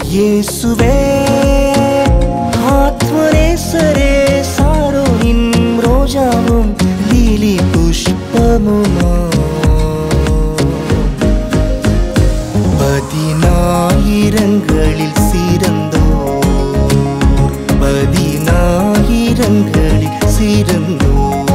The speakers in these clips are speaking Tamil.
இயேசுவே ஆத்மரேசரே சாரோனின் ரோஜாவும் லீலி புஷ்பமுமா பதினாயிரங்களில் சிறந்தோ பதினாயிரங்களில் சிறந்தோ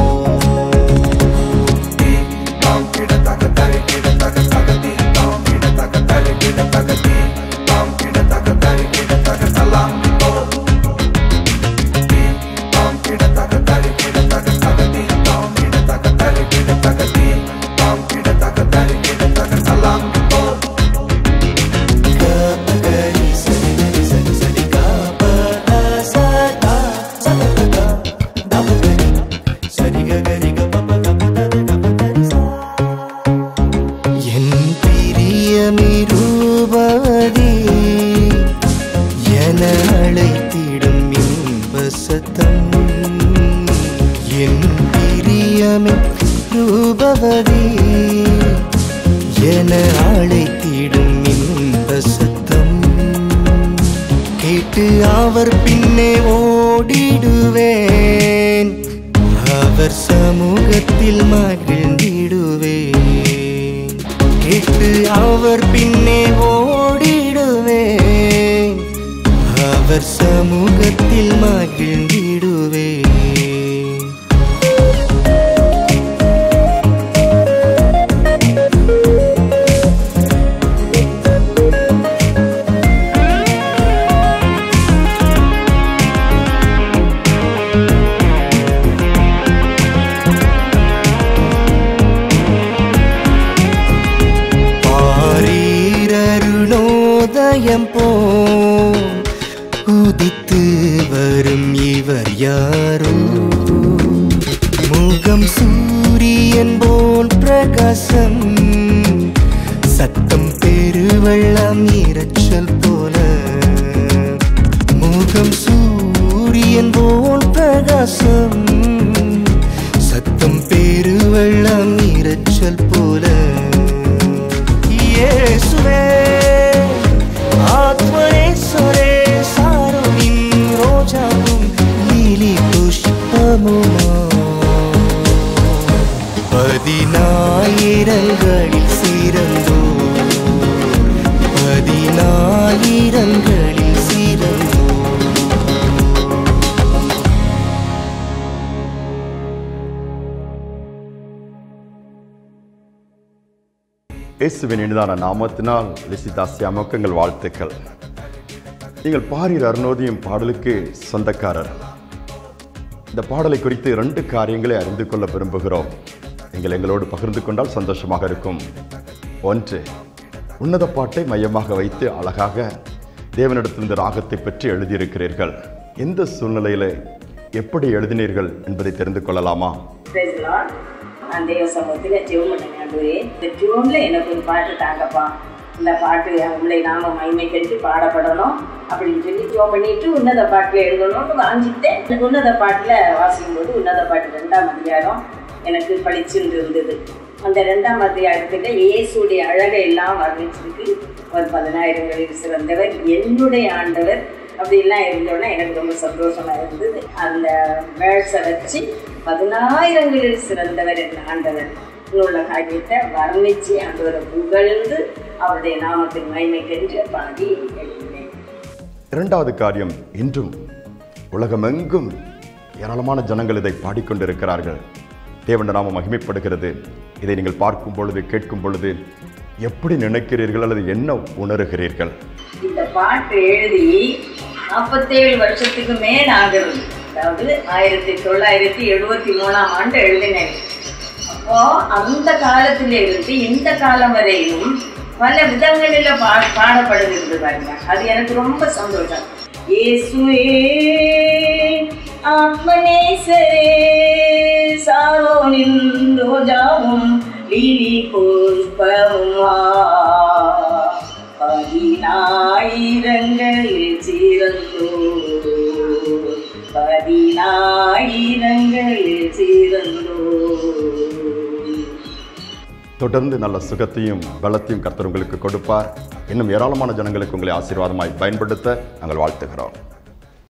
என் பிரியமிருபவதி என அழைத்திடும் இன்ப சத்தம் என் பிரியமே ரூபவதி என அழைத்திடும் இன்ப சத்தம் கேட்டு அவர் பின்னே ஓடிடுவேன் அவர் சமூகத்தில் மகிழ்ந்திடுவேன் கேட்டு அவர் பின்னே ஓடிடுவேன் அவர் சமூகத்தில் மகிழ்ந்திடுவேன் பாரீரருணோதயம் போம் உதித்து வரும் இவர் யாரோ முகம் சூரியன் போல் பிரகாசம் சத்தம் பெருவெள்ளம் இரைச்சல் போல முகம் சூரியன் போல் பிரகாசம் சத்தம் பெருவெள்ளம் இரைச்சல் போல இயேசுவே ஆத்மரேஸ்வரே சாரோனின் ரோஜாவும் லீலி புஷ்பமுமா பதினாயிரங்களில் சிறந்தோ பதினாயிரங்களில் சிறந்தோ இயேசுவின் இனிதான நாமத்தினால் லிசிதாசியா மொக்கங்கள் வாழ்த்துக்கள் நீங்கள் பாரீர் அருணோதியும் பாடலுக்கு சொந்தக்காரர் இந்த பாடலை குறித்து இரண்டு காரியங்களை அறிந்து கொள்ள விரும்புகிறோம் நீங்கள் எங்களோடு பகிர்ந்து கொண்டால் சந்தோஷமாக இருக்கும் ஒன்று உன்னத பாட்டை மையமாக வைத்து அழகாக தேவனிடத்திலிருந்து ராகத்தை பற்றி எழுதியிருக்கிறீர்கள் எந்த சூழ்நிலையில் எப்படி எழுதினீர்கள் என்பதை தெரிந்து கொள்ளலாமா Praise the Lord. நான் தேவ சமூகத்தில் ஜெபம் பண்ணேன் ஆண்டவரே இந்த ஜூன்ல எனக்கு ஒரு பாட்டு தாங்கப்பா இந்த பாட்டு உங்களை நாம மைமை கட்டி பாடப்படணும் அப்படின்னு சொல்லி ஜோம் பண்ணிட்டு உன்னத பாட்டில் எழுதணும்னு வாங்கிட்டேன் எனக்கு உன்னத பாட்டில் வாசிக்கும் போது உன்னத பாட்டு ரெண்டாம் அதிகாரம் எனக்கு பளிச்சுன்னு இருந்தது அந்த ரெண்டாம் அதிகாரத்தில் இயேசுடைய அழகை எல்லாம் வர்ணிச்சிருக்கு ஒரு பதினாயிரங்களில் சிறந்தவர் என்னுடைய ஆண்டவர் அப்படிலாம் இருந்தோடனே எனக்கு ரொம்ப சந்தோஷமா இருந்தது அந்த வேர்ட்ஸை வச்சு பதினாயிரங்களில் சிறந்தவர் என் ஆண்டவர் உள்ள காரியத்தை வர்ணிச்சு ஆண்டவரை புகழ்ந்து அவருடைய நாமத்தின் மகிமைக்கென்று பாடி எழுதினேன் இரண்டாவது காரியம் இன்றும் உலகமெங்கும் ஏராளமான ஜனங்கள் இதை பாடிக்கொண்டிருக்கிறார்கள் தேவண்ட நாம மகிமைப்படுகிறது இதை நீங்கள் பார்க்கும் பொழுது கேட்கும் பொழுது எப்படி நினைக்கிறீர்கள் அல்லது என்ன உணர்கிறீர்கள் இந்த பாட்டு எழுதி நாற்பத்தேழு வருஷத்துக்கு மேல் ஆகிறது அதாவது ஆயிரத்தி தொள்ளாயிரத்தி எழுபத்தி மூணாம் ஆண்டு எழுதினேன் அப்போ அந்த காலத்தில இருந்து இந்த காலம் வரையிலும் பல விதங்களில் பா பாடப்படுகிறது பாருங்க அது எனக்கு ரொம்ப சந்தோஷம் இயேசுவே ஆத்மநேசரே சாரோனின் ரோஜாவும் லீலி புஷ்பமுமா பதினாயிரங்களில் சிறந்தோ பதினாயிரங்களில் சிறந்தோ தொடர்ந்து நல்ல சுகத்தையும் பலத்தையும் கர்த்தர் உங்களுக்கு கொடுப்பார் இன்னும் ஏராளமான ஜனங்களுக்கு உங்களை ஆசீர்வாதமாய் பயன்படுத்த நாங்கள் வாழ்த்துகிறோம்